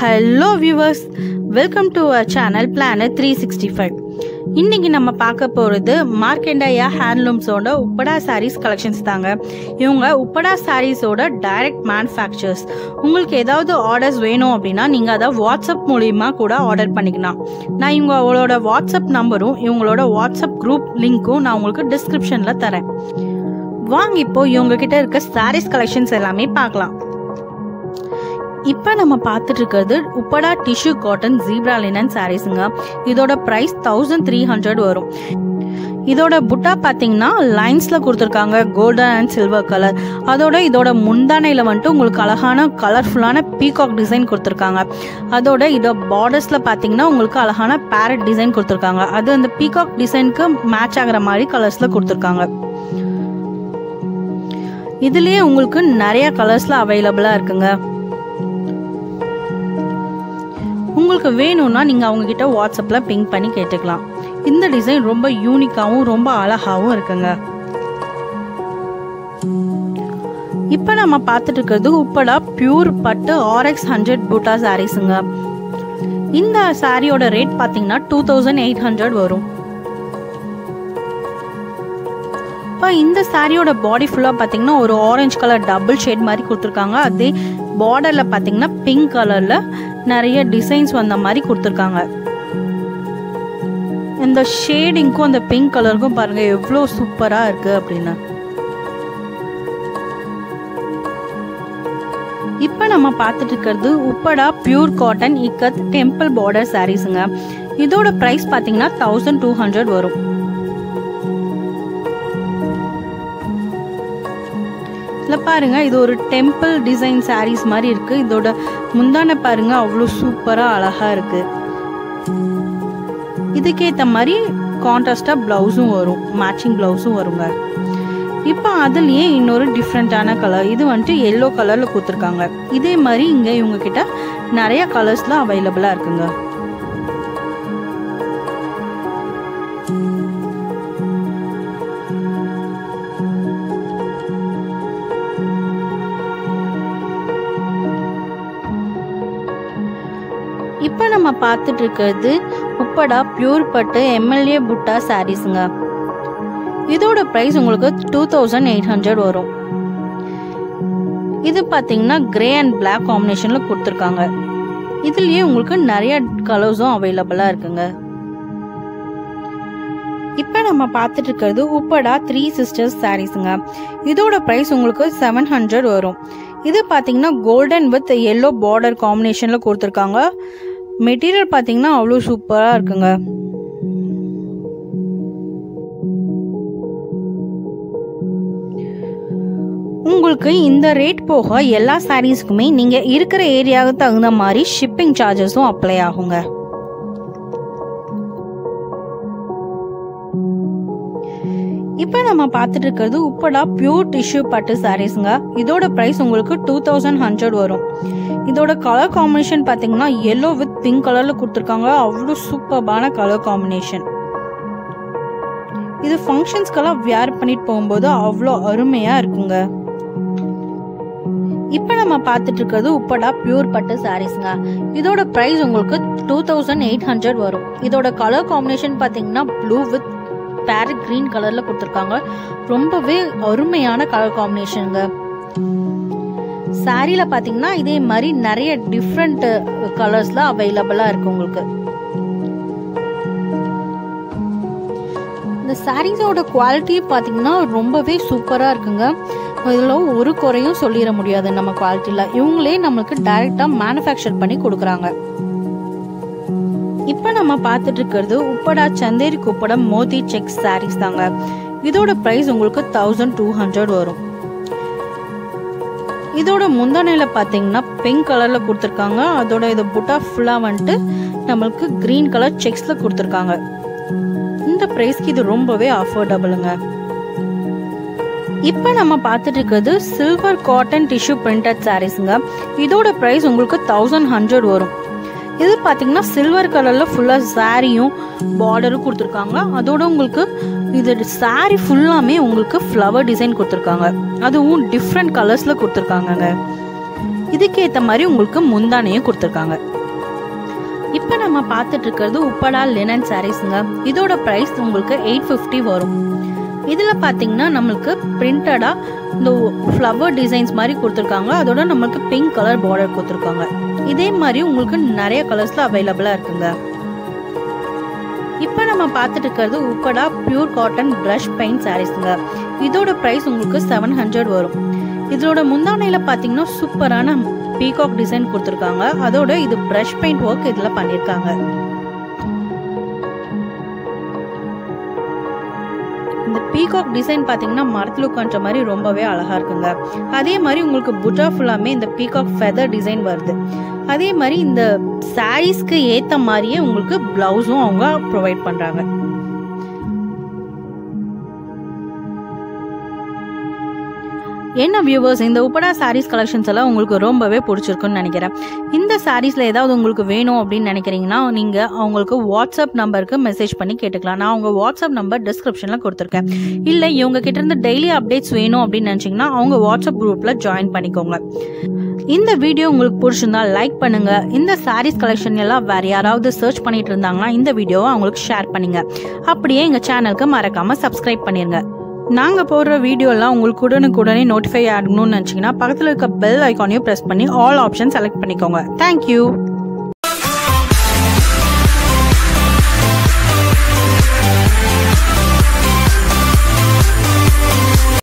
hello viewers welcome to our channel planet three sixty five இன்னைக்கு நம்ம பார்க்க போகிறது மார்க்கெண்டயா ஹேண்ட்லூம்ஸோட உப்படா சாரீஸ் கலெக்ஷன்ஸ் தாங்க இவங்க உப்படா சாரீஸோட டைரக்ட் மேனுஃபேக்சர்ஸ் உங்களுக்கு ஏதாவது ஆர்டர்ஸ் வேணும் அப்படின்னா நீங்கள் அதை வாட்ஸ்அப் மூலிமா கூட ஆர்டர் பண்ணிக்கலாம் நான் இவங்களோட வாட்ஸ்அப் நம்பரும் இவங்களோட வாட்ஸ்அப் குரூப் லிங்க்கும் நான் உங்களுக்கு டிஸ்கிரிப்ஷனில் தரேன் வாங்க இப்போ இவங்க கிட்ட இருக்க சாரீஸ் கலெக்ஷன்ஸ் எல்லாமே பார்க்கலாம் இப்போ நம்ம பார்த்துட்டு இருக்கிறது Uppada tissue cotton zebra linen சாரீஸுங்க இதோட ப்ரைஸ் தௌசண்ட் த்ரீ ஹண்ட்ரட் வரும் இதோட புட்டா பார்த்தீங்கன்னா லைன்ஸில் கொடுத்துருக்காங்க கோல்டன் அண்ட் சில்வர் கலர் அதோட இதோட முந்தானையில் வந்துட்டு உங்களுக்கு அழகான கலர்ஃபுல்லான பீகாக் டிசைன் கொடுத்துருக்காங்க அதோட இதோட பார்டர்ஸில் பார்த்தீங்கன்னா உங்களுக்கு அழகான பேரட் டிசைன் கொடுத்துருக்காங்க அது அந்த பீகாக் டிசைனுக்கு மேட்ச் ஆகிற மாதிரி கலர்ஸில் கொடுத்துருக்காங்க இதுலேயே உங்களுக்கு நிறைய கலர்ஸில் அவைலபிளாக இருக்குங்க உங்களுக்கு வேணும்னா நீங்கள் அவங்கக்கிட்ட வாட்ஸ்அப்பில் பிங்க் பண்ணி கேட்டுக்கலாம் இந்த டிசைன் ரொம்ப யூனிக்காகவும் ரொம்ப அழகாகவும் இருக்குங்க இப்போ நம்ம பார்த்துட்டு இருக்கிறது உப்படா பியூர் பட்டு ஆர்எக்ஸ் ஹண்ட்ரட் பூட்டா சாரீஸுங்க இந்த சாரியோட ரேட் பார்த்தீங்கன்னா டூ தௌசண்ட் எயிட் ஹண்ட்ரட் வரும் இப்போ இந்த சாரியோட பாடி ஃபுல்லாக பார்த்தீங்கன்னா ஒரு ஆரஞ்சு கலர் டபுள் ஷேட் மாதிரி கொடுத்துருக்காங்க அதே பார்டரில் பார்த்தீங்கன்னா பிங்க் கலரில் நிறைய டிசைன்ஸ் வந்த மாதிரி கொடுத்துருக்காங்க இந்த ஷேடிங்க்கும் அந்த பிங்க் கலருக்கும் பாருங்க எவ்வளோ சூப்பராக இருக்கு அப்படின்னு இப்போ நம்ம பார்த்துட்டு இருக்கிறது Uppada pure cotton ikat temple border சாரீஸுங்க இதோட ப்ரைஸ் பார்த்தீங்கன்னா தௌசண்ட் டூ ஹண்ட்ரட் வரும் இதில் பாருங்க இது ஒரு டெம்பிள் டிசைன் சாரீஸ் மாதிரி இருக்கு இதோட முந்தான பாருங்க அவ்வளோ சூப்பராக அழகா இருக்கு இதுக்கேற்ற மாதிரி கான்ட்ராஸ்டாக ப்ளவுஸும் வரும் மேட்சிங் ப்ளவுஸும் வருங்க இப்போ அதுலேயே இன்னொரு டிஃப்ரெண்ட்டான கலர் இது வந்துட்டு எல்லோ கலரில் கொடுத்துருக்காங்க இதே மாதிரி இங்கே இவங்க கிட்ட நிறைய கலர்ஸில் அவைலபிளாக இருக்குங்க இப்போ நம்ம பார்த்துட்டு இருக்கிறது உப்படா பியூர் பட்டு எம்எல்ஏ புட்டா சாரீஸுங்க இதோட ப்ரைஸ் உங்களுக்கு டூ தௌசண்ட் எயிட் ஹண்ட்ரட் வரும் இது பார்த்தீங்கன்னா கிரே அண்ட் பிளாக் காம்பினேஷனில் கொடுத்துருக்காங்க இதுலேயே உங்களுக்கு நிறைய கலர்ஸும் அவைலபிளாக இருக்குங்க இப்போ நம்ம பார்த்துட்டு இருக்கிறது உப்படா த்ரீ சிஸ்டர்ஸ் சாரீஸுங்க இதோட ப்ரைஸ் உங்களுக்கு செவன் ஹண்ட்ரட் வரும் இது பார்த்தீங்கன்னா கோல்டன் வித் எல்லோ பார்டர் காம்பினேஷனில் கொடுத்துருக்காங்க மெட்டீரியல் பார்த்தீங்கன்னா அவ்வளோ சூப்பராக இருக்குங்க உங்களுக்கு இந்த ரேட் போக எல்லா சாரீஸ்க்குமே நீங்கள் இருக்கிற ஏரியாவுக்கு தகுந்த மாதிரி ஷிப்பிங் சார்ஜஸும் அப்ளை ஆகுங்க இப்போ நம்ம பார்த்துட்டு இருக்கிறது உப்படா பியூர் டிஷ்யூ பட்டு சாரீஸுங்க இதோட ப்ரைஸ் உங்களுக்கு டூ தௌசண்ட் ஹண்ட்ரட் வரும் இதோட கலர் காம்பினேஷன் பார்த்தீங்கன்னா எல்லோ வித் பிங்க் கலரில் கொடுத்துருக்காங்க அவ்வளோ சூப்பர்பான கலர் காம்பினேஷன் இது ஃபங்க்ஷன்ஸ்க்கெல்லாம் வியர் பண்ணிட்டு போகும்போது அவ்வளோ அருமையாக இருக்குங்க இப்போ நம்ம பார்த்துட்டு இருக்கிறது உப்படா பியூர் பட்டு சாரீஸ்ங்க இதோட ப்ரைஸ் உங்களுக்கு டூ தௌசண்ட் எயிட் ஹண்ட்ரட் வரும் இதோட கலர் காம்பினேஷன் பார்த்தீங்கன்னா ப்ளூ வித் பேரட் கிரீன் கலர்ல கொடுத்துருக்காங்க ரொம்பவே அருமையான கலர் காம்பினேஷனுங்க சாரியில பாத்தீங்கன்னா இதே மாதிரி நிறைய டிஃப்ரெண்ட் கலர்ஸ்ல அவைலபிளா இருக்கு உங்களுக்கு இந்த சாரீஸோட குவாலிட்டி பார்த்தீங்கன்னா ரொம்பவே சூப்பராக இருக்குங்க இதில் ஒரு குறையும் சொல்லிட முடியாது நம்ம குவாலிட்டியில் இவங்களே நம்மளுக்கு டைரெக்டாக மேனுஃபேக்சர் பண்ணி கொடுக்குறாங்க இப்போ நம்ம பார்த்துட்டு இருக்கிறது உப்படா சந்தேரி குப்படம் மோதி செக் சாரீஸ் தாங்க இதோட ப்ரைஸ் உங்களுக்கு தௌசண்ட் டூ ஹண்ட்ரட் வரும் இதோட முந்தானையில் பார்த்தீங்கன்னா பிங்க் கலரில் கொடுத்துருக்காங்க அதோட இது புட்டா ஃபுல்லாக வந்துட்டு நம்மளுக்கு க்ரீன் கலர் செக்ஸில் கொடுத்துருக்காங்க இந்த ப்ரைஸ்க்கு இது ரொம்பவே அஃபோர்டபுளுங்க இப்போ நம்ம பார்த்துட்டு இருக்கிறது சில்வர் காட்டன் டிஷ்யூ பிரிண்டட் சாரீஸுங்க இதோட ப்ரைஸ் உங்களுக்கு தௌசண்ட் ஹண்ட்ரட் வரும் இது பார்த்தீங்கன்னா சில்வர் கலரில் ஃபுல்லாக சாரியும் பார்டரும் கொடுத்துருக்காங்க அதோட உங்களுக்கு இது சாரி ஃபுல்லாமே உங்களுக்கு ஃப்ளவர் டிசைன் கொடுத்துருக்காங்க அதுவும் டிஃப்ரெண்ட் கலர்ஸில் கொடுத்துருக்காங்கங்க இதுக்கேற்ற மாதிரி உங்களுக்கு முந்தானையும் கொடுத்துருக்காங்க நம்ம பார்த்துட்டு இருக்கிறது உப்படா லினன் சாரீஸுங்க இதோட ப்ரைஸ் உங்களுக்கு எயிட் ஃபிஃப்டி வரும் இதில் பார்த்தீங்கன்னா நம்மளுக்கு பிரிண்டடாக இந்த ஃப்ளவர் டிசைன்ஸ் மாதிரி கொடுத்துருக்காங்க அதோட நம்மளுக்கு பிங்க் கலர் பார்டர் கொடுத்துருக்காங்க இதே மாதிரி உங்களுக்கு நிறைய கலர்ஸில் அவைலபிளாக இருக்குங்க இப்போ நம்ம பார்த்துட்டு இருக்கிறது உக்கடா பியூர் காட்டன் ப்ரஷ் பெயிண்ட் சாரீஸுங்க இதோட ப்ரைஸ் உங்களுக்கு செவன் ஹண்ட்ரட் வரும் இதோட முந்தானையில் பார்த்தீங்கன்னா சூப்பரான பீகாக் டிசைன் கொடுத்துருக்காங்க அதோட இது ப்ரஷ் பெயிண்ட் ஒர்க் இதில் பண்ணியிருக்காங்க இந்த பீகாக் டிசைன் பார்த்தீங்கன்னா மரத்தில் உட்காண்ற மாதிரி ரொம்பவே அழகாக இருக்குங்க அதே மாதிரி உங்களுக்கு புட்டா ஃபுல்லாமே இந்த பீகாக் ஃபெதர் டிசைன் வருது அதே மாதிரி இந்த சாரீஸ்க்கு ஏற்ற மாதிரியே உங்களுக்கு ப்ளவுஸும் அவங்க ப்ரொவைட் பண்ணுறாங்க என்ன வியூவர்ஸ் இந்த உப்படா சாரீஸ் கலெக்ஷன்ஸ் எல்லாம் உங்களுக்கு ரொம்பவே பிடிச்சிருக்குன்னு நினைக்கிறேன் இந்த சாரீஸில் ஏதாவது உங்களுக்கு வேணும் அப்படின்னு நினைக்கிறீங்கன்னா நீங்கள் அவங்களுக்கு வாட்ஸ்அப் நம்பருக்கு மெசேஜ் பண்ணி கேட்டுக்கலாம் நான் உங்கள் வாட்ஸ்அப் நம்பர் டிஸ்கிரிப்ஷனில் கொடுத்துருக்கேன் இல்லை இவங்க கிட்ட இருந்து டெய்லி அப்டேட்ஸ் வேணும் அப்படின்னு நினச்சிங்கன்னா அவங்க வாட்ஸ்அப் குரூப்பில் ஜாயின் பண்ணிக்கோங்க இந்த வீடியோ உங்களுக்கு பிடிச்சிருந்தா லைக் பண்ணுங்க இந்த சாரீஸ் கலெக்ஷன் எல்லாம் வேற யாராவது சர்ச் பண்ணிட்டு இருந்தாங்கன்னா இந்த வீடியோவை அவங்களுக்கு ஷேர் பண்ணுங்க அப்படியே எங்க சேனலுக்கு மறக்காம சப்ஸ்கிரைப் பண்ணிருங்க நாங்கள் போடுற வீடியோலாம் உங்களுக்கு உடனுக்குடனே நோட்டிஃபை ஆகணும்னு நினச்சிங்கன்னா பக்கத்தில் இருக்க பெல் ஐக்கானையும் ப்ரெஸ் பண்ணி ஆல் ஆப்ஷன் செலக்ட் பண்ணிக்கோங்க தேங்க்யூ